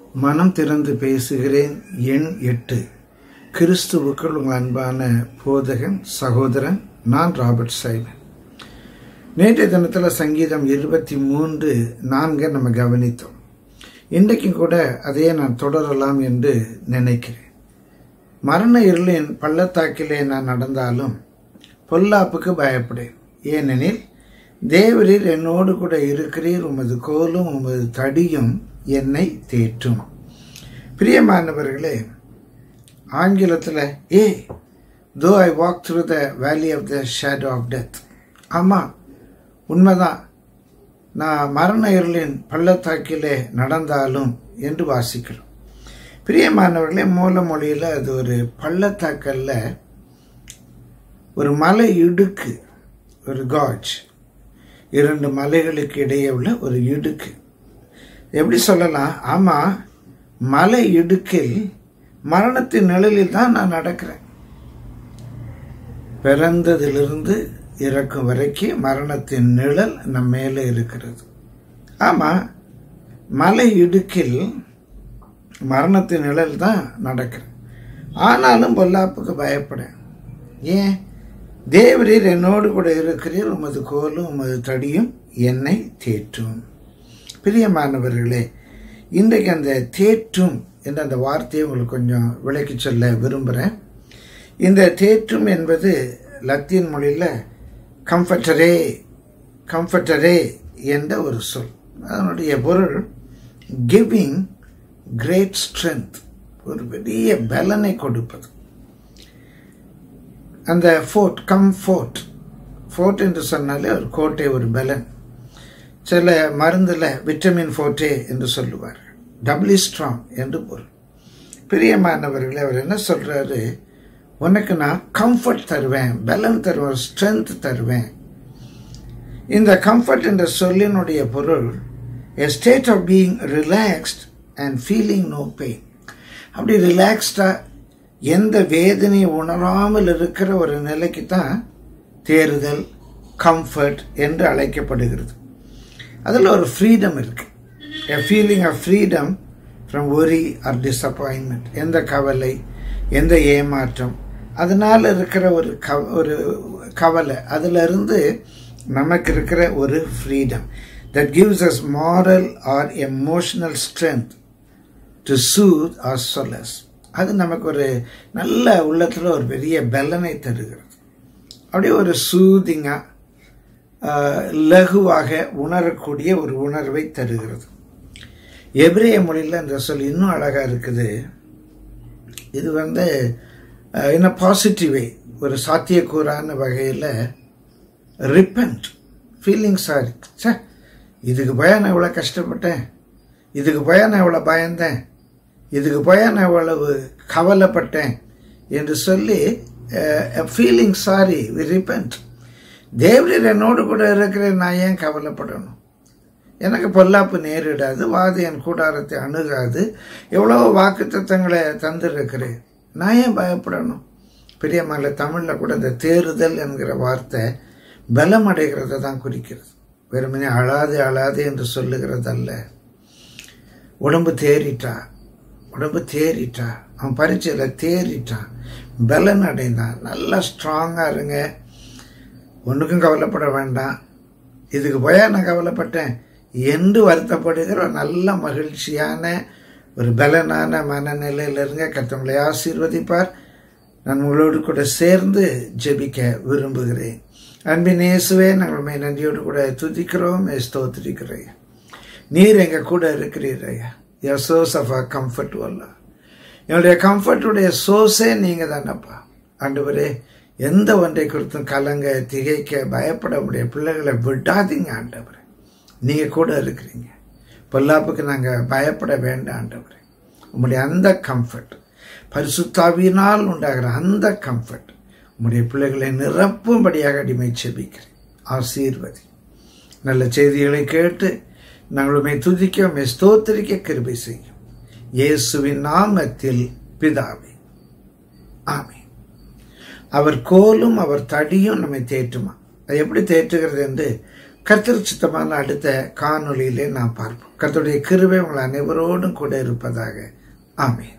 மனம் திறந்து பேசுகிறேன் எண் எட்டு கிறிஸ்துவுக்குள் உங்கள் அன்பான போதகன் சகோதரன் நான் ராபர்ட் சைமன் நேற்றைய தினத்தில் சங்கீதம் இருபத்தி மூன்று நான்கை நம்ம கவனித்தோம் இன்றைக்கும் கூட அதையே நான் தொடரலாம் என்று நினைக்கிறேன் மரண இருளின் பள்ளத்தாக்கிலே நான் நடந்தாலும் பொல்லாப்புக்கு பயப்படேன் ஏனெனில் தேவரீர் என்னோடு கூட இருக்கிறீர் உமது கோலும் உமது தடியும் என்னை தேற்றும் பிரியமானவர்களே ஆங்கிலத்தில் ஏ தோ I walk through the valley of the shadow of death ஆமாம் உண்மைதான் நான் மரண இருளின் பள்ளத்தாக்கிலே நடந்தாலும் என்று வாசிக்கிறோம் பிரியமானவர்களே மூல மொழியில் அது ஒரு பள்ளத்தாக்கல்ல ஒரு மலை இடுக்கு ஒரு காஜ் இரண்டு மலைகளுக்கு இடையே உள்ள ஒரு இடுக்கு எப்படி சொல்லலாம் ஆமாம் மலை இடுக்கில் மரணத்தின் நிழலில் தான் நான் நடக்கிறேன் பிறந்ததிலிருந்து இறக்கும் வரைக்கும் மரணத்தின் நிழல் நம் மேலே இருக்கிறது ஆமாம் மலை இடுக்கில் மரணத்தின் நிழல் தான் நடக்கிறேன் ஆனாலும் பொல்லாப்புக்கு பயப்படேன் ஏன் தேவரீர் என்னோடு கூட இருக்கிறீர் உமது கோலும் உமது தடியும் என்னை தேற்றும் பிரியமானவர்களே இன்றைக்கு அந்த தேற்றும் என்ற அந்த வார்த்தையை உங்களுக்கு கொஞ்சம் விளக்கி சொல்ல விரும்புகிறேன் இந்த தேற்றும் என்பது லத்தீன் மொழியில் கம்ஃபர்டரே கம்ஃபர்டரே என்ற ஒரு சொல் அதனுடைய பொருள் கிவிங் கிரேட் ஸ்ட்ரென்த் ஒரு பெரிய பலனை கொடுப்பது அந்த ஃபோர்ட் கம் ஃபோர்ட் ஃபோர்ட் என்று சொன்னாலே ஒரு கோட்டை ஒரு பலன் சில மருந்தில் விட்டமின் ஃபோர்ட்டே என்று சொல்லுவார் டபுளி ஸ்ட்ராங் என்று பொருள் பிரியமானவர்களே அவர் என்ன சொல்றாரு உனக்கு நான் கம்ஃபர்ட் தருவேன் பலன் தருவேன் ஸ்ட்ரென்த் தருவேன் இந்த கம்ஃபர்ட் என்ற சொல்லினுடைய பொருள் a state of being relaxed and feeling no pain அப்படி ரிலாக்ஸ்டாக எந்த வேதனையை உணராமல் இருக்கிற ஒரு நிலைக்கு தான் தேறுதல் கம்ஃபர்ட் என்று அழைக்கப்படுகிறது அதில் ஒரு ஃப்ரீடம் இருக்கு a feeling of freedom from worry or disappointment எந்த கவலை எந்த ஏமாற்றம் அதனால் இருக்கிற ஒரு கவ ஒரு கவலை அதிலிருந்து நமக்கு இருக்கிற ஒரு freedom that gives us moral or emotional strength to soothe or solace அது நமக்கு ஒரு நல்ல உள்ளத்தில் ஒரு பெரிய பலனை தருகிறது அப்படியே ஒரு சூதிங்காக லகுவாக உணரக்கூடிய ஒரு உணர்வை தருகிறது எபிரேய மொழியில் அந்த சொல் இன்னும் அழகாக இருக்குது இது வந்து என்ன பாசிட்டிவே ஒரு சாத்தியக்கூறான வகையில் ரிப்பன்ட் ஃபீலிங் சாரி சே இதுக்கு பய நான் இவ்வளோ கஷ்டப்பட்டேன் இதுக்கு பய நான் இவ்வளோ பயந்தேன் இதுக்கு போய் நான் இவ்வளவு கவலைப்பட்டேன் என்று சொல்லி ஃபீலிங் சாரி வி ரிப்பென்ட் தேவரீர் என்னோடு கூட இருக்கிற நான் ஏன் கவலைப்படணும் எனக்கு பொல்லாப்பு நேரிடாது வாது என் கூடாரத்தை அணுகாது எவ்வளோ வாக்கு தத்தங்களை தந்திருக்கிறேன் நான் ஏன் பயப்படணும் பெரியம்மால தமிழில் கூட இந்த தேறுதல் என்கிற வார்த்தை பலம் அடைகிறத தான் குறிக்கிறது வெறுமனே அழாது அழாது என்று சொல்லுகிறதல்ல உடம்பு தேறிட்டா உடம்பு தேறிட்டா அவன் பரீட்சையில் தேறிட்டான் பலன் அடைந்தான் நல்லா ஸ்ட்ராங்காக இருங்க ஒன்றுக்கும் கவலைப்பட வேண்டாம் இதுக்கு போயா நான் கவலைப்பட்டேன் என்று வருத்தப்படுகிற ஒரு நல்ல மகிழ்ச்சியான ஒரு பலனான மனநிலையில் இருங்க கத்தவங்களை ஆசீர்வதிப்பார் நான் உங்களோடு கூட சேர்ந்து ஜெபிக்க விரும்புகிறேன் அன்பின் இயேசுவே நாங்கள் நன்றியோடு கூட துதிக்கிறோம் ஸ்தோத்திரிக்கிறேன் நீர் எங்கள் கூட இருக்கிறீர் ஐயா your source of a comfort வல்ல என்னுடைய கம்ஃபர்ட்டுடைய சோர்ஸே நீங்கள் தானப்பா ஆண்டவரே எந்த ஒன்றை குறித்தும் கலங்க திகைக்க பயப்பட முடிய பிள்ளைகளை விடாதீங்க ஆண்டவரே நீங்கள் கூட இருக்கிறீங்க பொல்லாப்புக்கு நாங்கள் பயப்பட வேண்டாம் ஆண்டவரே உங்களுடைய அந்த கம்ஃபர்ட் பரிசுத்தாவியினால் உண்டாகிற அந்த கம்ஃபர்ட் உங்களுடைய பிள்ளைகளை நிரப்பும்படியாக அடிமை செபிக்கிறேன் ஆசீர்வதி நல்ல செய்திகளை கேட்டு நாங்களுமே துதிக்க உண்மை ஸ்தோத்திரிக்க கிருபை செய்யும் இயேசுவின் நாமத்தில் பிதாவே ஆமே அவர் கோலும் அவர் தடியும் நம்மை தேற்றுமா அது எப்படி தேற்றுகிறது என்று கர்த்தர் சித்தமான அடுத்த காணொளியிலே நாம் பார்ப்போம் கர்த்தருடைய கிருபை உங்கள் அனைவரோடும் கூட இருப்பதாக ஆமென்